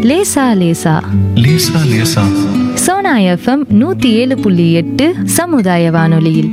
லேசா லேசா லேசா லேசா சோனா எஃப்எம் நூத்தி ஏழு புள்ளி எட்டு சமுதாய வானொலியில்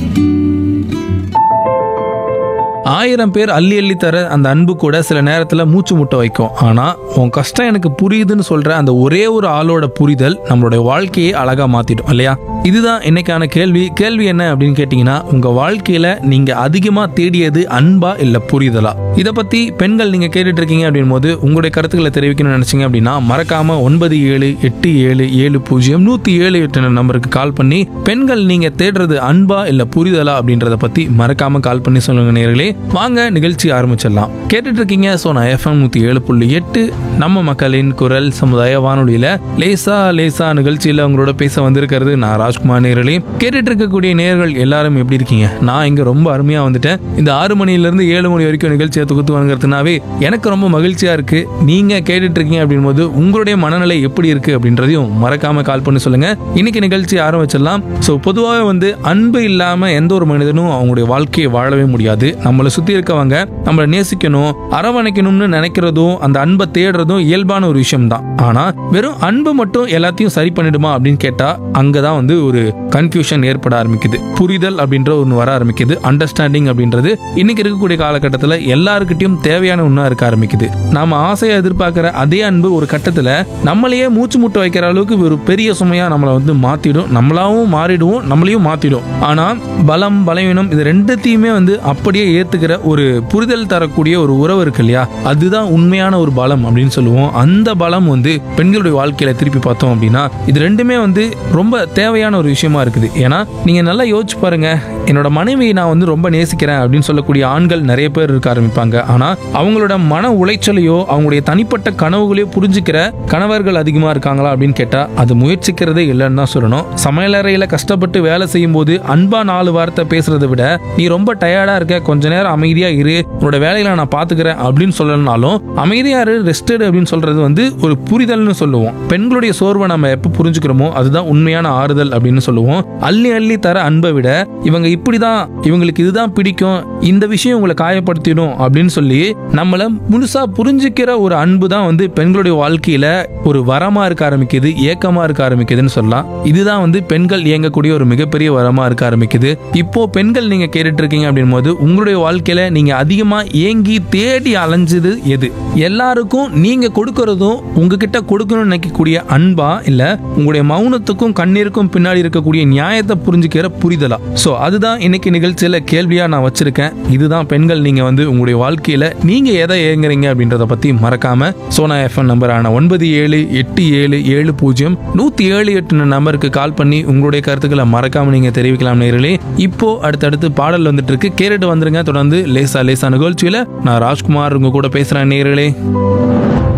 ஆயிரம் பேர் அள்ளி அள்ளி தர அந்த அன்பு கூட சில நேரத்தில் மூச்சு முட்டை வைக்கும் ஆனால் உன் கஷ்டம் எனக்கு புரியுதுன்னு சொல்கிற அந்த ஒரே ஒரு ஆளோட புரிதல் நம்மளுடைய வாழ்க்கையை அழகாக மாற்றிடும் இல்லையா இதுதான் இன்னைக்கான கேள்வி கேள்வி என்ன அப்படின்னு கேட்டிங்கன்னா உங்கள் வாழ்க்கையில் நீங்கள் அதிகமாக தேடியது அன்பா இல்லை புரிதலா இதை பற்றி பெண்கள் நீங்கள் கேட்டுட்டு இருக்கீங்க அப்படின் போது உங்களுடைய கருத்துக்களை தெரிவிக்கணும்னு நினச்சிங்க அப்படின்னா மறக்காமல் ஒன்பது ஏழு எட்டு ஏழு ஏழு பூஜ்ஜியம் நூற்றி ஏழு எட்டு நம்பருக்கு கால் பண்ணி பெண்கள் நீங்கள் தேடுறது அன்பா இல்லை புரிதலா அப்படின்றத பற்றி மறக்காமல் கால் பண்ணி சொல்லுங்க நேர்களே வாங்க நிகழ்ச்சி ஆரம்பிச்சிடலாம் கேட்டுட்டு இருக்கீங்க ஸோ நான் எஃப்எம் நூற்றி ஏழு புள்ளி எட்டு நம்ம மக்களின் குரல் சமுதாய வானொலியில் லேசா லேசா நிகழ்ச்சியில் உங்களோட பேச வந்திருக்கிறது நான் ராஜ்குமார் நேர்களே கேட்டுட்டு இருக்கக்கூடிய நேர்கள் எல்லாரும் எப்படி இருக்கீங்க நான் இங்கே ரொம்ப அருமையாக வந்துட்டேன் இந்த ஆறு மணிலேருந்து ஏழு மணி வரைக்கும் நிகழ்ச்சியை தொகுத்து வாங்குறதுனாவே எனக்கு ரொம்ப மகிழ்ச்சியாக இருக்கு நீங்கள் கேட்டுட்டு இருக்கீங்க அப்படின் போது உங்களுடைய மனநிலை எப்படி இருக்கு அப்படின்றதையும் மறக்காம கால் பண்ணி சொல்லுங்க இன்னைக்கு நிகழ்ச்சி ஆரம்பிச்சிடலாம் ஸோ பொதுவாகவே வந்து அன்பு இல்லாமல் எந்த ஒரு மனிதனும் அவங்களுடைய வாழ்க்கையை வாழவே முடியாது நம்மளை சுற்றி இருக்கவங்க நம்மளை நேசிக்கணும் அரவணைக்கணும்னு நினைக்கிறதும் அந்த அன்பை தேடுறதும் இயல்பான ஒரு விஷயம் தான் ஆனால் வெறும் அன்பு மட்டும் எல்லாத்தையும் சரி பண்ணிடுமா அப்படின்னு கேட்டால் அங்கே தான் வந்து ஒரு கன்ஃபியூஷன் ஏற்பட ஆரம்பிக்குது புரிதல் அப்படின்ற ஒன்று வர ஆரம்பிக்குது அண்டர்ஸ்டாண்டிங் அப்படின்றது இன்னைக்கு இருக்கக்கூடிய காலகட்டத்தில் எல்லாருக்கிட்டையும் தேவையான ஒன்றா இருக்க ஆரம்பிக்குது நாம ஆசையை எதிர்பார்க்குற அதே அன்பு ஒரு கட்டத்தில் நம்மளையே மூச்சு முட்டை வைக்கிற அளவுக்கு ஒரு பெரிய சுமையாக நம்மளை வந்து மாற்றிடும் நம்மளாவும் மாறிடுவோம் நம்மளையும் மாற்றிடும் ஆனால் பலம் பலவீனம் இது ரெண்டுத்தையுமே வந்து அப்படியே ஏற்றுக்கிற ஒரு புரிதல் தரக்கூடிய ஒரு உறவு இருக்கு இல்லையா அதுதான் உண்மையான ஒரு பலம் அப்படின்னு சொல்லுவோம் அந்த பலம் வந்து பெண்களுடைய வாழ்க்கையில திருப்பி பார்த்தோம் அப்படின்னா இது ரெண்டுமே வந்து ரொம்ப தேவையான ஒரு விஷயமா இருக்குது ஏன்னா நீங்க நல்லா யோசிச்சு பாருங்க என்னோட மனைவியை நான் வந்து ரொம்ப நேசிக்கிறேன் அப்படின்னு சொல்லக்கூடிய ஆண்கள் நிறைய பேர் இருக்க ஆரம்பிப்பாங்க ஆனா அவங்களோட மன உளைச்சலையோ அவங்களுடைய தனிப்பட்ட கனவுகளையோ புரிஞ்சுக்கிற கணவர்கள் அதிகமா இருக்காங்களா அப்படின்னு கேட்டா அது முயற்சிக்கிறதே இல்லைன்னு தான் சொல்லணும் சமையலறையில கஷ்டப்பட்டு வேலை செய்யும் போது அன்பா நாலு வார்த்தை பேசுறதை விட நீ ரொம்ப டயர்டா இருக்க கொஞ்ச நேரம் அமைதியா இரு உன்னோட வேலையில நான் பாத்துக்கிறேன் அப்படின்னு சொல்லணும்னாலும் அமைதியா இரு ரெஸ்டட் அப்படின்னு சொல்றது வந்து ஒரு புரிதல்னு சொல்லுவோம் பெண்களுடைய சோர்வை நம்ம எப்ப புரிஞ்சுக்கிறோமோ அதுதான் உண்மையான ஆறுதல் அப்படின்னு சொல்லுவோம் அள்ளி அள்ளி தர அன்பை விட இவங்க இப்படிதான் இவங்களுக்கு இதுதான் பிடிக்கும் இந்த விஷயம் உங்களை காயப்படுத்திடும் அப்படின்னு சொல்லி நம்மள முழுசா புரிஞ்சுக்கிற ஒரு அன்பு தான் வந்து பெண்களுடைய வாழ்க்கையில ஒரு வரமா இருக்க ஆரம்பிக்குது ஏக்கமா இருக்க ஆரம்பிக்குதுன்னு சொல்லலாம் இதுதான் வந்து பெண்கள் இயங்கக்கூடிய ஒரு மிகப்பெரிய வரமா இருக்க ஆரம்பிக்குது இப்போ பெண்கள் நீங்க கேட்டுட்டு இருக்கீங்க அப்படின் போது உங்களுடைய வாழ்க்கையில நீங்க அதிகமா ஏங்கி தேடி அலைஞ்சது எது எல்லாருக்கும் நீங்க கொடுக்கறதும் உங்ககிட்ட கொடுக்கணும்னு நினைக்கக்கூடிய அன்பா இல்ல உங்களுடைய மௌனத்துக்கும் கண்ணீருக்கும் பின்னாடி இருக்கக்கூடிய நியாயத்தை புரிஞ்சுக்கிற புரிதலா சோ அதுதான் இன்னைக்கு நிகழ்ச்சியில கேள்வியா நான் வச்சிருக்கேன் இதுதான் பெண்கள் நீங்க வந்து உங்களுடைய வாழ்க்கையில நீங்க எதை ஏங்குறீங்க அப்படின்றத பத்தி மறக்காம சோனா எஃப்எம் நம்பரான ஒன்பது ஏழு எட்டு ஏழு ஏழு பூஜ்ஜியம் நூத்தி ஏழு எட்டு நம்பருக்கு கால் பண்ணி உங்களுடைய கருத்துக்களை மறக்காம நீங்க தெரிவிக்கலாம் நேர்களே இப்போ அடுத்தடுத்து பாடல் வந்துட்டு இருக்கு கேட்டுட்டு வந்துருங்க தொடர்ந்து லேசா லேசா நிகழ்ச்சியில நான் ராஜ்குமார் உங்க கூட பேசுறேன் நேர்களே